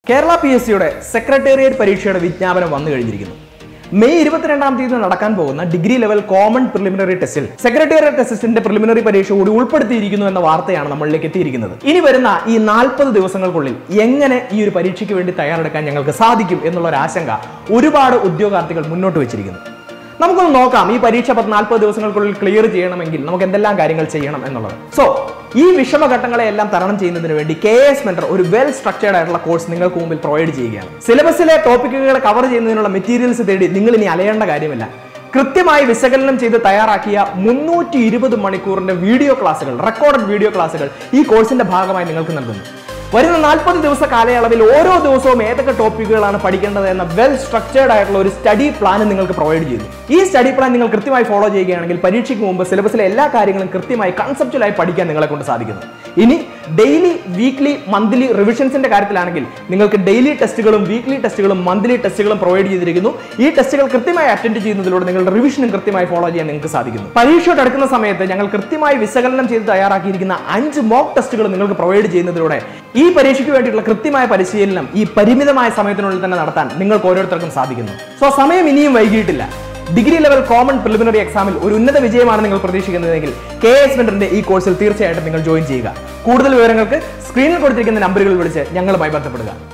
Kerala P S സിയുടെ secretariat പരീക്ഷയുടെ വിജ്ഞാപനം വന്നു കഴിഞ്ഞിരിക്കുന്നു മെയ് ഇരുപത്തിരണ്ടാം തീയതി നടക്കാൻ പോകുന്ന ഡിഗ്രി ലെവൽ കോമൺ പ്രിലിമിനറി ടെസ്റ്റിൽ സെക്രട്ടേറിയറ്റ് അസിസ്റ്റന്റ് പ്രിലിമിനറി പരീക്ഷ കൂടി ഉൾപ്പെടുത്തിയിരിക്കുന്നു എന്ന വാർത്തയാണ് നമ്മളിലേക്ക് എത്തിയിരിക്കുന്നത് ഇനി വരുന്ന ഈ നാൽപ്പത് ദിവസങ്ങൾക്കുള്ളിൽ എങ്ങനെ ഈ ഒരു പരീക്ഷയ്ക്ക് വേണ്ടി തയ്യാറെടുക്കാൻ ഞങ്ങൾക്ക് സാധിക്കും എന്നുള്ള ഒരു ആശങ്ക ഒരുപാട് ഉദ്യോഗാർത്ഥികൾ മുന്നോട്ട് വെച്ചിരിക്കുന്നു നമുക്കൊന്ന് നോക്കാം ഈ പരീക്ഷ പത്ത് നാൽപ്പത് ദിവസങ്ങൾക്കുള്ളിൽ ക്ലിയർ ചെയ്യണമെങ്കിൽ നമുക്ക് എന്തെല്ലാം കാര്യങ്ങൾ ചെയ്യണം എന്നുള്ളത് സോ ഈ വിഷമഘട്ടങ്ങളെ എല്ലാം തരണം ചെയ്യുന്നതിന് വേണ്ടി കെ എസ് മെന്റർ ഒരു വെൽ സ്ട്രക്ചേർഡ് ആയിട്ടുള്ള കോഴ്സ് നിങ്ങൾക്ക് മുമ്പിൽ പ്രൊവൈഡ് ചെയ്യുകയാണ് സിലബസിലെ ടോപ്പിക്കുകൾ കവർ ചെയ്യുന്നതിനുള്ള മെറ്റീരിയൽസ് തേടി നിങ്ങൾ ഇനി അലയേണ്ട കാര്യമില്ല കൃത്യമായി വിശകലനം ചെയ്ത് തയ്യാറാക്കിയ മുന്നൂറ്റി ഇരുപത് മണിക്കൂറിന്റെ വീഡിയോ ക്ലാസ്സുകൾ റെക്കോർഡഡ് വീഡിയോ ക്ലാസ്സുകൾ ഈ കോഴ്സിന്റെ ഭാഗമായി നിങ്ങൾക്ക് നൽകുന്നു വരുന്ന നാൽപ്പത് ദിവസ കാലയളവിൽ ഓരോ ദിവസവും ഏതൊക്കെ ടോപ്പിക്കുകളാണ് പഠിക്കേണ്ടത് എന്ന വെൽ സ്ട്രക്ചേർഡ് ആയിട്ടുള്ള ഒരു സ്റ്റഡി പ്ലാൻ നിങ്ങൾക്ക് പ്രൊവൈഡ് ചെയ്യുന്നു ഈ സ്റ്റഡി പ്ലാൻ നിങ്ങൾ കൃത്യമായി ഫോളോ ചെയ്യുകയാണെങ്കിൽ പരീക്ഷയ്ക്ക് മുമ്പ് സിലബസിലെ എല്ലാ കാര്യങ്ങളും കൃത്യമായി കൺസെപ്റ്റുവലായി പഠിക്കാൻ നിങ്ങളെ കൊണ്ട് സാധിക്കുന്നു ഇനി ഡെയിലി വീക്ക്ലി മന്ത്ലി റിവിഷൻസിന്റെ കാര്യത്തിലാണെങ്കിൽ നിങ്ങൾക്ക് ഡെയിലി ടെസ്റ്റുകളും വീക്ക്ലി ടെസ്റ്റുകളും മന്ത്ലി ടെസ്റ്റുകളും പ്രൊവൈഡ് ചെയ്തിരിക്കുന്നു ഈ ടെസ്റ്റുകൾ കൃത്യമായി അറ്റൻഡ് ചെയ്യുന്നതിലൂടെ നിങ്ങളുടെ റിവിഷനും കൃത്യമായി ഫോളോ ചെയ്യാൻ നിങ്ങൾക്ക് സാധിക്കുന്നു പരീക്ഷയോട് അടുക്കുന്ന സമയത്ത് ഞങ്ങൾ കൃത്യമായി വിശകലനം ചെയ്ത് തയ്യാറാക്കിയിരിക്കുന്ന അഞ്ച് മോക്ക് ടെസ്റ്റുകൾ നിങ്ങൾക്ക് പ്രൊവൈഡ് ചെയ്യുന്നതിലൂടെ ഈ പരീക്ഷയ്ക്ക് വേണ്ടിയിട്ടുള്ള കൃത്യമായ പരിശീലനം ഈ പരിമിതമായ സമയത്തിനുള്ളിൽ തന്നെ നടത്താൻ നിങ്ങൾക്ക് ഓരോരുത്തർക്കും സാധിക്കുന്നു സോ സമയം ഇനിയും വൈകിയിട്ടില്ല ഡിഗ്രി ലെവൽ കോമൺ പ്രിലിമിനറി എക്സാമിൽ ഒരു ഉന്നത വിജയമാണ് നിങ്ങൾ പ്രതീക്ഷിക്കുന്നതെങ്കിൽ കെ എസ് വെന്ററിന്റെ ഈ കോഴ്സിൽ തീർച്ചയായിട്ടും നിങ്ങൾ ജോയിൻ ചെയ്യുക കൂടുതൽ വിവരങ്ങൾക്ക് സ്ക്രീനിൽ കൊടുത്തിരിക്കുന്ന നമ്പറുകൾ വിളിച്ച് ഞങ്ങളുമായി ബന്ധപ്പെടുക